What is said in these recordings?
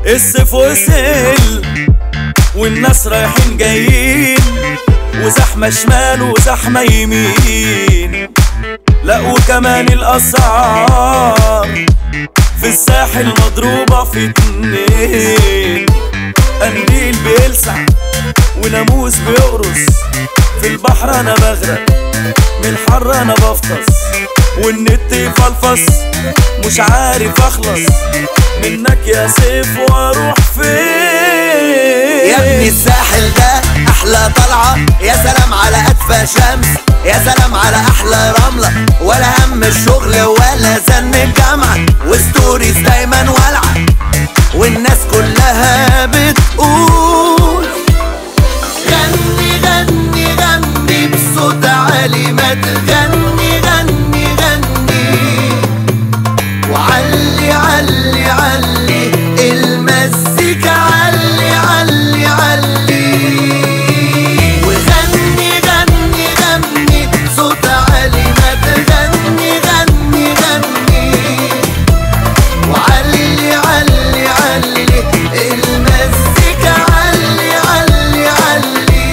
الصيف وصل والناس رايحين جايين وزحمة شمال وزحمة يمين لا وكمان الأسعار في الساحل مضروبة في اتنين قنديل بيلسع وناموس بيقرص في البحر انا بغرق من الحر انا بفطس والنت يفلفص مش عارف اخلص منك يا سيف واروح فين يا ابني الساحل ده احلى طلعة يا سلام على ادفى شمس يا سلام على احلى رملة ولا هم الشغل ولا زن الجامعة وستوريز دايما والعة والناس كلها بتقول غني غني غني بصوت عالي ما تغني غني غني وعلي علي علي المزيكا علي علي علي وغني غني غني صوت عالي ما تغني غني غني وعلي علي علي المزيكا علي علي علي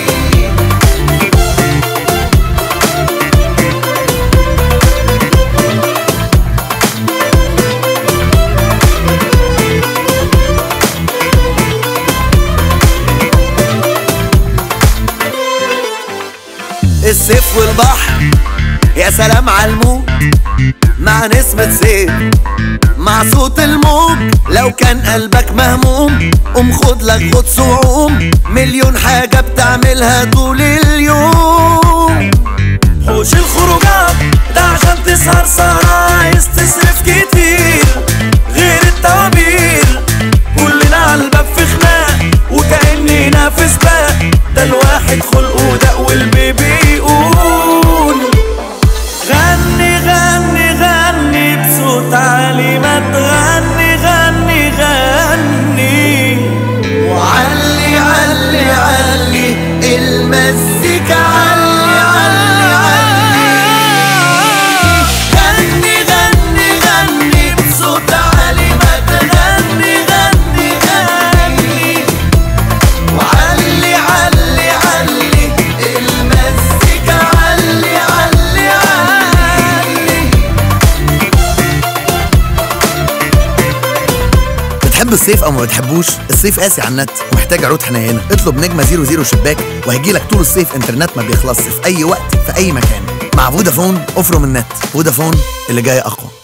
الصيف والبحر يا سلام على الموج مع نسمة صيف مع صوت الموج لو كان قلبك مهموم قوم خد لك غطس وعوم مليون حاجة بتعملها طول اليوم حوش الخروجات ده عشان تسهر سهرة عايز تصرف كتير غير التوابير كلنا على الباب في خناق وكأني نافس باق ده الواحد خلقه دق والبيبي يقول غني غني غني بصوت عالي ما تغني غني غني وعلي علي علي المزيكا علي علي علي غني غني غني بصوت عالي ما تغني غني غني وعلي علي علي المزيكا علي علي علي بتحب الصيف او ما بتحبوش الصيف قاسي على النت ومحتاج عروض حنينه اطلب نجمه 00 شباك وهيجيلك طول الصيف انترنت ما بيخلصش في اي وقت في اي مكان مع فودافون افرم النت فودافون اللي جاي اقوى